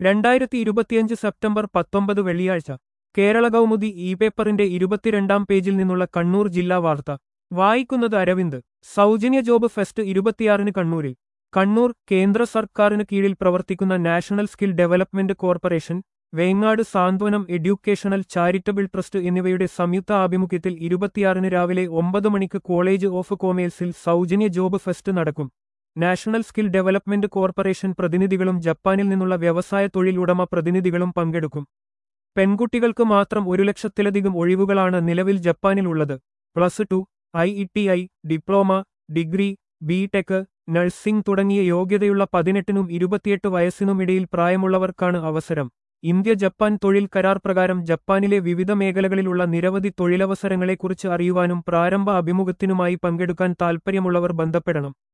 രണ്ടായിരത്തി ഇരുപത്തിയഞ്ച് സെപ്റ്റംബർ പത്തൊമ്പത് വെള്ളിയാഴ്ച കേരള കൗമുദി ഇ പേപ്പറിന്റെ ഇരുപത്തിരണ്ടാം പേജിൽ നിന്നുള്ള കണ്ണൂർ ജില്ലാ വാർത്ത വായിക്കുന്നത് അരവിന്ദ് സൗജന്യ ജോബ് ഫെസ്റ്റ് ഇരുപത്തിയാറിന് കണ്ണൂരിൽ കണ്ണൂർ കേന്ദ്ര സർക്കാരിന് കീഴിൽ പ്രവർത്തിക്കുന്ന national skill development corporation Vengad Santhwanam educational charitable trust എന്നിവയുടെ സംയുക്ത ആഭിമുഖ്യത്തിൽ ഇരുപത്തിയാറിന് രാവിലെ ഒമ്പത് മണിക്ക് കോളേജ് ഓഫ് കൊമേഴ്സിൽ സൗജന്യ ജോബ് ഫെസ്റ്റ് നടക്കും നാഷണൽ സ്കിൽ ഡെവലപ്മെന്റ് കോർപ്പറേഷൻ പ്രതിനിധികളും ജപ്പാനിൽ നിന്നുള്ള വ്യവസായ തൊഴിൽ ഉടമ പ്രതിനിധികളും പങ്കെടുക്കും പെൺകുട്ടികൾക്ക് മാത്രം ഒരു ലക്ഷത്തിലധികം ഒഴിവുകളാണ് നിലവിൽ ജപ്പാനിലുള്ളത് plus two I E T I diploma degree B tech nursing തുടങ്ങിയ യോഗ്യതയുള്ള പതിനെട്ടിനും ഇരുപത്തിയെട്ട് വയസ്സിനുമിടയിൽ പ്രായമുള്ളവർക്കാണ് അവസരം ഇന്ത്യ ജപ്പാൻ തൊഴിൽ കരാർ പ്രകാരം ജപ്പാനിലെ വിവിധ മേഖലകളിലുള്ള നിരവധി തൊഴിലവസരങ്ങളെക്കുറിച്ച് അറിയുവാനും പ്രാരംഭ അഭിമുഖത്തിനുമായി പങ്കെടുക്കാൻ താൽപ്പര്യമുള്ളവർ ബന്ധപ്പെടണം